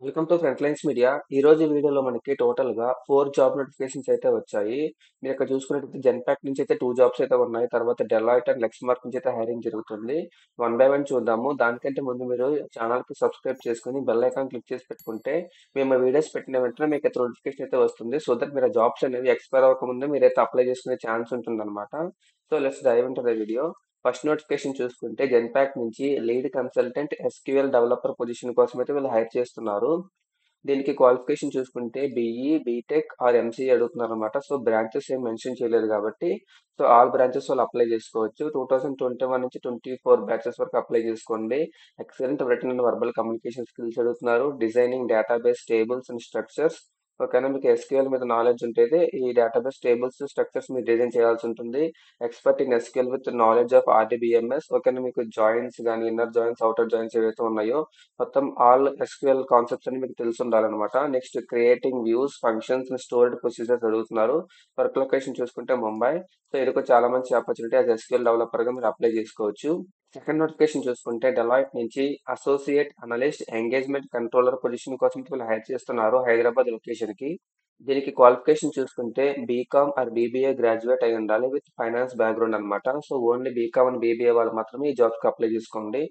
Welcome to Front Lines Media. ఈరోజు ఈ వీడియోలో మనకి టోటల్‌గా 4 జాబ్ నోటిఫికేషన్స్ అయితే వచ్చాయి. మీరిక్కడ చూసుకున్నట్టయితే జెన్‌పాక్ట్ నుంచి అయితే 2 జాబ్స్ అయితే ఉన్నాయి. తర్వాత డెలాయిట్ అండ్ లెక్స్‌మార్క్ నుంచి అయితే హైరింగ్ జరుగుతుంది. వన్ బై వన్ చూద్దాము. దానికంటే ముందు మీరు ఛానెల్‌కి సబ్స్క్రైబ్ చేసుకొని బెల్ ఐకాన్ క్లిక్ చేసి పెట్టుకుంటే మేము వీడియోస్ పెట్టిన వెంటనే మీకైతే నోటిఫికేషన్ అయితే వస్తుంది. సో దట్ మీరు ఆ జాబ్స్ అనేవి ఎక్స్‌పైర్ అవ్వకముందే మీరైతే అప్లై చేసుకునే ఛాన్స్ ఉంటుందన్నమాట. So let's dive into the video. First notification చూసుకుంటే జెన్‌పాక్ట్ నుంచి lead consultant SQL developer position కోసం అయితే వీళ్ళు హైర్ చేస్తున్నారు. దీనికి క్వాలిఫికేషన్ చూసుకుంటే బీఈ, బీటెక్ ఆర్ ఎంసీఏ అడుగుతున్నారన్నమాట. సో బ్రాంచెస్ ఏం మెన్షన్ చేయలేదు కాబట్టి సో ఆల్ బ్రాంచెస్ వాళ్ళు అప్లై చేసుకోవచ్చు. 2021 నుంచి 24 బ్యాచెస్ వరకు అప్లై చేసుకోండి. Excellent written and verbal communication skills అడుగుతున్నారు. Designing database tables and structures ఓకేనా. మీకు ఎస్‌క్యూఎల్ మీద నాలెడ్జ్ ఉంటైతే ఈ డేటాబేస్ టేబుల్స్, స్ట్రక్చర్స్ మీరు డిజైన్ చేయాల్సి ఉంటుంది. Expert in SQL with knowledge of RDBMS ఓకేనా. మీకు జాయిన్స్ గాని, ఇన్నర్ జాయిన్స్, ఔటర్ జాయిన్స్ ఏవైతే ఉన్నాయో మొత్తం ఆల్ ఎస్‌క్యూఎల్ కాన్సెప్ట్స్ అన్ని మీకు తెలిసుండాలన్నమాట. Next creating views, functions and stored procedures అడుగుతున్నారు. వర్క్ లొకేషన్ చూసుకుంటే ముంబై. సో ఇది కూడా చాలా మంచి ఆపర్చునిటీ యాస్ ఎస్‌క్యూఎల్ డెవలపర్‌గా మీరు అప్లై చేసుకోవచ్చు. సెకండ్ నోటిఫికేషన్ చూసుకుంటే డెలాయిట్ నుంచి associate analyst engagement controller position కోసం వీళ్ళు హైర్ చేస్తున్నారు హైదరాబాద్ లొకేషన్‌కి. దీనికి క్వాలిఫికేషన్ చూసుకుంటే బీకామ్ ఆర్ బీబీఏ గ్రాడ్యుయేట్ అయి ఉండాలి విత్ ఫైనాన్స్ బ్యాక్‌గ్రౌండ్ అన్నమాట. So only BCom and BBA వాళ్ళు మాత్రమే ఈ జాబ్స్‌కి అప్లై చేసుకోండి.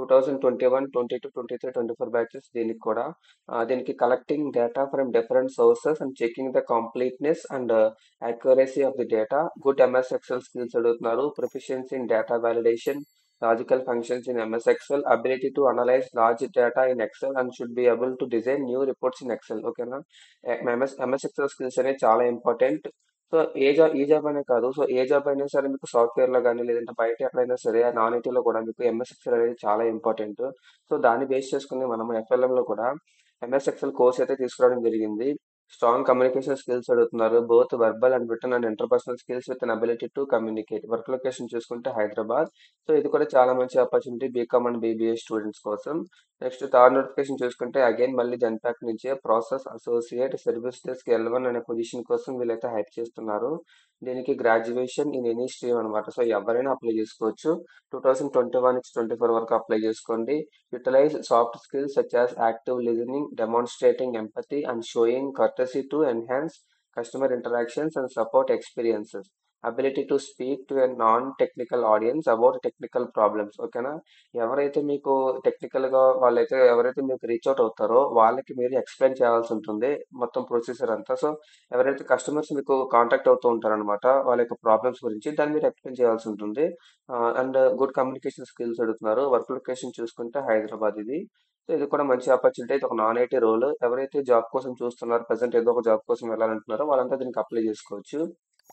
2021, 22, 23, 24 బ్యాచెస్ దీనికి కూడా. ఆహ్, దీనికి collecting data from different sources and checking the completeness and accuracy of the data. Good MS Excel skills అడుగుతున్నారు. Proficiency in data validation, logical functions in MS Excel, ability to analyse large data in Excel and should be able to design new reports in Excel ఓకేనా. A MS MS Excel skills అనేవి చాలా important. So ఏ job ఈ job అనే కాదు. So ఏ job అయినా సరే మీకు సాఫ్ట్‌వేర్‌లో గాని లేదంటే బయట ఎక్కడైనా సరే నాన్ ఐటీలో కూడా మీకు ఎంఎస్ ఎక్సెల్ అనేది చాలా ఇంపార్టెంట్. సో దాన్ని బేస్ చేసుకొని మనం ఎఫ్ఎల్ఎంలో కూడా ఎంఎస్ ఎక్సెల్ కోర్స్ అయితే తీసుకురావడం జరిగింది. స్ట్రాంగ్ కమ్యూనికేషన్ స్కిల్స్ అడుగుతున్నారు. Both verbal and written and interpersonal skills with an ability to communicate. Work location చూసుకుంటే హైదరాబాద్. సో ఇది కూడా చాలా మంచి opportunity BCom and BBA students కోసం. నెక్స్ట్ థర్డ్ నోటిఫికేషన్ చూసుకుంటే అగైన్ మళ్ళీ జెన్‌పాక్ట్ నుంచే process associate service desk L1 అనే పొజిషన్ కోసం వీళ్ళైతే హైర్ చేస్తున్నారు. దీనికి గ్రాడ్యుయేషన్ ఇన్ ఎనీ స్ట్రీమ్ అన్నమాట. సో ఎవరైనా అప్లై చేసుకోవచ్చు. 2021 నుంచి 24 వరకు అప్లై చేసుకోండి. Utilise soft skills such as active listening, demonstrating empathy and showing courtesy to enhance customer interactions and support experiences. Ability to speak to a non technical audience about technical problems ఓకేనా. ఎవరైతే మీకు టెక్నికల్‌గా వాళ్ళైతే ఎవరైతే మీకు reach out అవుతారో వాళ్ళకి మీరు ఎక్స్‌ప్లెయిన్ చేయాల్సి ఉంటుంది. మొత్తం ప్రొసీజర్ అంతా. సో ఎవరైతే కస్టమర్స్ మీకు కాంటాక్ట్ అవుతూ ఉంటారన్నమాట. వాళ్ళ యొక్క ప్రాబ్లమ్స్ గురించి దాన్ని మీరు ఎక్స్‌ప్లెయిన్ చేయాల్సి ఉంటుంది. Ah, and good communication skills అడుగుతున్నారు. వర్క్ లొకేషన్ చూసుకుంటే హైదరాబాద్ ఇది. సో ఇది కూడా మంచి ఆపర్చునిటీ. ఇది ఒక నాన్ ఐటీ రోల్. ఎవరైతే జాబ్ కోసం చూస్తున్నారో ప్రెజెంట్ ఏదో ఒక జాబ్ కోసం వెళ్ళాలంటున్నారో వాళ్ళంతా దీనికి అప్లై చేసుకోవచ్చు.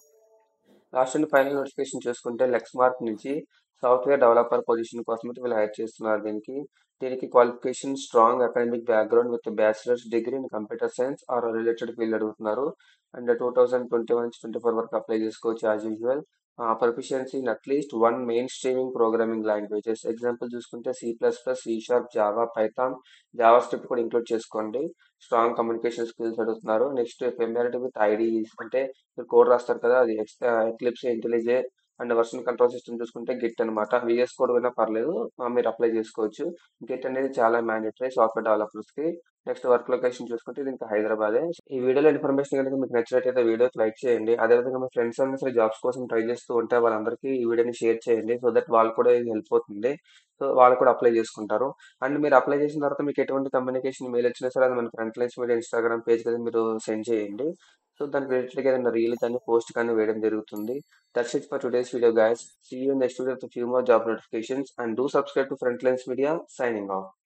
లాస్ట్ అండ్ ఫైనల్ నోటిఫికేషన్ చూసుకుంటే లెక్స్‌మార్క్ నుంచి సాఫ్ట్‌వేర్ డెవలపర్ పొజిషన్ కోసం అయితే వీళ్ళు హైర్ చేస్తున్నారు దీనికి. దీనికి qualification strong academic background with bachelor's degree in computer science or related field అడుగుతున్నారు. అండ్ 2021 నుంచి 24 వరకు అప్లై చేసుకోవచ్చు as usual. Ah, proficiency in at least one main streaming programming languages. Example చూసుకుంటే C plus plus, C sharp, Java, Python, JavaScript కూడా include చేసుకోండి. Strong communication skills అడుగుతున్నారు. Next familiarity with IDEs అంటే మీరు code రాస్తారు కదా! అది ఎక్స్ ah, Eclipse, IntelliJ and version control system చూసుకుంటే గిట్ అన్నమాట. వీఎస్ కోడ్ విన్నా పర్లేదు. ఆహ్, మీరు అప్లై చేసుకోవచ్చు. గిట్ అనేది చాలా మ్యాండేటరీ సాఫ్ట్‌వేర్ డెవలపర్స్‌కి. నెక్స్ట్ వర్క్ లొకేషన్ చూసుకుంటే దీనికి హైదరాబాదే. ఈ వీడియోలో ఇన్ఫర్మేషన్ గనుక మీకు నచ్చినట్టయితే వీడియోకి లైక్ చేయండి. అదేవిధంగా మీ ఫ్రెండ్స్ ఎవరైనా సరే జాబ్స్ కోసం ట్రై చేస్తూ ఉంటే వాళ్ళందరికీ ఈ వీడియోని షేర్ చేయండి. సో దట్ వాళ్ళకి కూడా ఇది హెల్ప్ అవుతుంది. సో వాళ్ళు కూడా అప్లై చేసుకుంటారు. అండ్ మీరు అప్లై చేసిన తర్వాత మీకు ఎటువంటి కమ్యూనికేషన్ మెయిల్ వచ్చినా సరే అది మన ఫ్రంట్ లైన్స్ మీడియా ఇన్‌స్టాగ్రామ్ పేజ్‌కి అయితే మీరు సెండ్ చేయండి. సో దానికి రిలేటెడ్‌గా ఏదైనా రీల్ కానీ, పోస్ట్ కానీ వేయడం జరుగుతుంది. That's it for today's video guys. See you in next video with few more job notifications and do subscribe to Front Lines Media. Signing of.